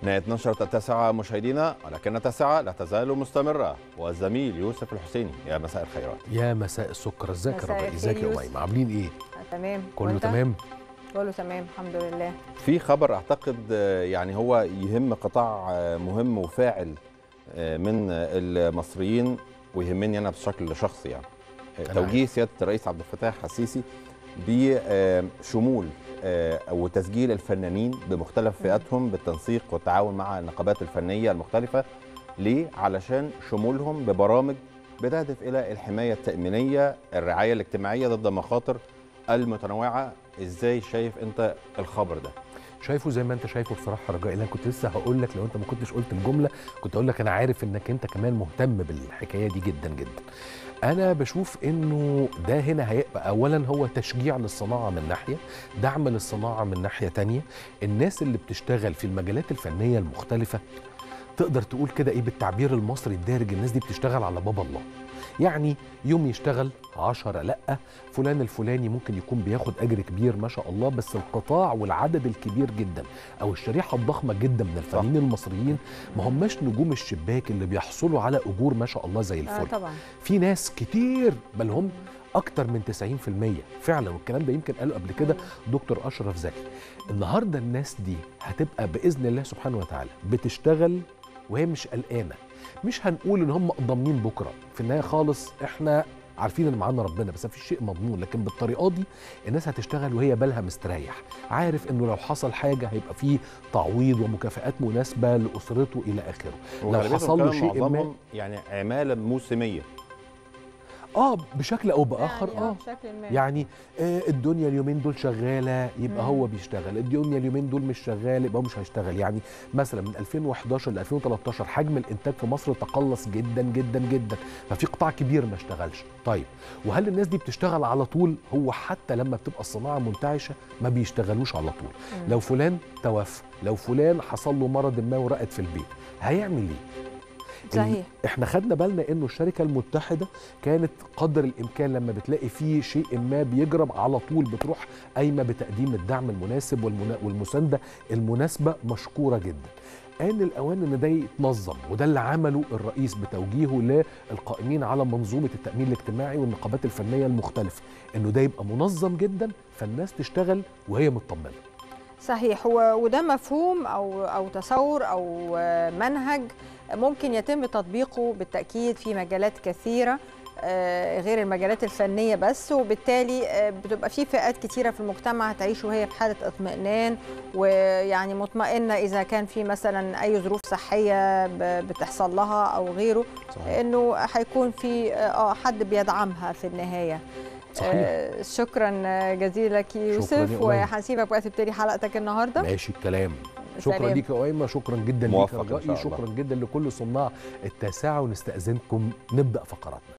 نهاية نشرة التاسعة مشاهدينا ولكن التاسعة لا تزال مستمرة والزميل يوسف الحسيني يا مساء الخيرات يا مساء السكر ازيك يا مساء ربيع الخير ازيك يا يوسف. اميمه عاملين ايه تمام كله وأنت؟ تمام كله تمام الحمد لله في خبر أعتقد آه، يعني هو يهم قطاع آه، مهم وفاعل آه، من آه، المصريين ويهمني أنا بشكل شخصي يعني آه، أنا توجيه سيادة الرئيس عبد الفتاح السيسي بشمول آه، أو تسجيل الفنانين بمختلف فئاتهم بالتنسيق والتعاون مع النقابات الفنية المختلفة ليه؟ علشان شمولهم ببرامج بتهدف إلى الحماية التأمينية الرعاية الاجتماعية ضد مخاطر المتنوعة ازاي شايف انت الخبر ده شايفه زي ما انت شايفه بصراحه رجاء انا كنت لسه هقول لك لو انت ما كنتش قلت الجمله كنت اقول لك انا عارف انك انت كمان مهتم بالحكايه دي جدا جدا انا بشوف انه ده هنا هيبقى اولا هو تشجيع للصناعه من ناحيه دعم للصناعه من ناحيه تانية الناس اللي بتشتغل في المجالات الفنيه المختلفه تقدر تقول كده ايه بالتعبير المصري الدارج الناس دي بتشتغل على باب الله يعني يوم يشتغل عشرة لأ فلان الفلاني ممكن يكون بياخد أجر كبير ما شاء الله بس القطاع والعدد الكبير جدا أو الشريحة الضخمة جدا من الفنانين المصريين ما هماش نجوم الشباك اللي بيحصلوا على أجور ما شاء الله زي اه الفل طبعا في ناس كتير بل هم أكتر من 90% فعلا والكلام ده يمكن قاله قبل كده دكتور أشرف زكي النهارده الناس دي هتبقى بإذن الله سبحانه وتعالى بتشتغل وهي مش قلقانة مش هنقول ان هم ضامنين بكره في النهايه خالص احنا عارفين ان معانا ربنا بس مفيش شيء مضمون لكن بالطريقه دي الناس هتشتغل وهي بالها مستريح عارف انه لو حصل حاجه هيبقى فيه تعويض ومكافآت مناسبه لاسرته الى اخره لو وغالبيتهم حصل له كمان شيء ما معظمهم يعني عماله موسميه اه بشكل او باخر يعني اه بشكل ما يعني آه الدنيا اليومين دول شغاله يبقى مم. هو بيشتغل الدنيا اليومين دول مش شغال يبقى هو مش هيشتغل يعني مثلا من 2011 ل 2013 حجم الانتاج في مصر تقلص جدا جدا جدا ففي قطاع كبير ما اشتغلش طيب وهل الناس دي بتشتغل على طول هو حتى لما بتبقى الصناعه منتعشه ما بيشتغلوش على طول مم. لو فلان توفى لو فلان حصل له مرض ما ورقد في البيت هيعمل ايه صحيح احنا خدنا بالنا انه الشركه المتحده كانت قدر الامكان لما بتلاقي فيه شيء ما بيجرب على طول بتروح قايمه بتقديم الدعم المناسب والمنا- والمسانده المناسبه مشكوره جدا آن الأوان إن ده يتنظم وده اللي عمله الرئيس بتوجيهه للقائمين على منظومة التأمين الاجتماعي والنقابات الفنية المختلفة إنه ده يبقى منظم جدا فالناس تشتغل وهي مطمنة صحيح و- وده مفهوم او او تصور او آه، منهج ممكن يتم تطبيقه بالتاكيد في مجالات كثيره آه، غير المجالات الفنيه بس وبالتالي آه، بتبقى في فئات كتيره في المجتمع هتعيش وهي في حاله اطمئنان ويعني مطمئنه اذا كان في مثلا اي ظروف صحيه ب- بتحصل لها او غيره صحيح انه هيكون في اه حد بيدعمها في النهايه صحيح آه، شكرا جزيلا لك يا يوسف أميمة. وهنسيبك بقى تبتدي حلقتك النهارده ماشي الكلام شكرا سلام. ليك يا أيمة شكرا جدا ليك موفق يا إن رجائي شاء الله. شكرا جدا لكل صناع التاسعة ونستأذنكم نبدأ فقراتنا